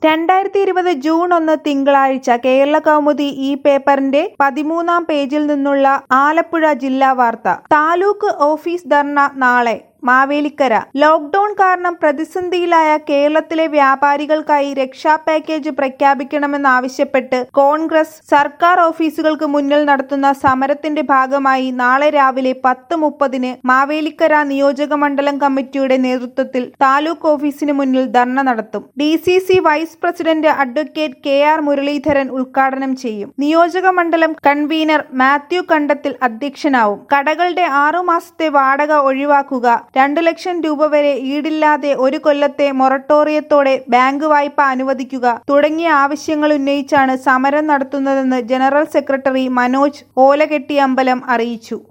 രണ്ടായിരത്തി ഇരുപത് ജൂൺ ഒന്ന് തിങ്കളാഴ്ച കേരള കൗമുദി ഈ പേപ്പറിന്റെ പതിമൂന്നാം പേജിൽ നിന്നുള്ള ആലപ്പുഴ ജില്ലാ വാർത്ത താലൂക്ക് ഓഫീസ് ധർണ നാളെ മാവേലിക്കര ലോക്ഡൌൺ കാരണം പ്രതിസന്ധിയിലായ കേരളത്തിലെ വ്യാപാരികൾക്കായി രക്ഷാ പാക്കേജ് പ്രഖ്യാപിക്കണമെന്നാവശ്യപ്പെട്ട് കോൺഗ്രസ് സർക്കാർ ഓഫീസുകൾക്ക് മുന്നിൽ നടത്തുന്ന സമരത്തിന്റെ ഭാഗമായി നാളെ രാവിലെ പത്ത് മുപ്പതിന് മാവേലിക്കര നിയോജക മണ്ഡലം കമ്മിറ്റിയുടെ നേതൃത്വത്തിൽ താലൂക്ക് ഓഫീസിന് മുന്നിൽ ധർണ നടത്തും D C C vice president advocate K R Muraleedharan ഉദ്ഘാടനം ചെയ്യും നിയോജക മണ്ഡലം കൺവീനർ മാത്യു കണ്ടത്തിൽ അധ്യക്ഷനാവും കടകളുടെ ആറു മാസത്തെ വാടക ഒഴിവാക്കുക രണ്ടു ലക്ഷം രൂപ വരെ ഈടില്ലാതെ ഒരു കൊല്ലത്തെ മൊറട്ടോറിയത്തോടെ ബാങ്ക് വായ്പ അനുവദിക്കുക തുടങ്ങിയ ആവശ്യങ്ങൾ ഉന്നയിച്ചാണ് സമരം നടത്തുന്നതെന്ന് ജനറൽ സെക്രട്ടറി മനോജ് ഓലകെട്ടിയമ്പലം അറിയിച്ചു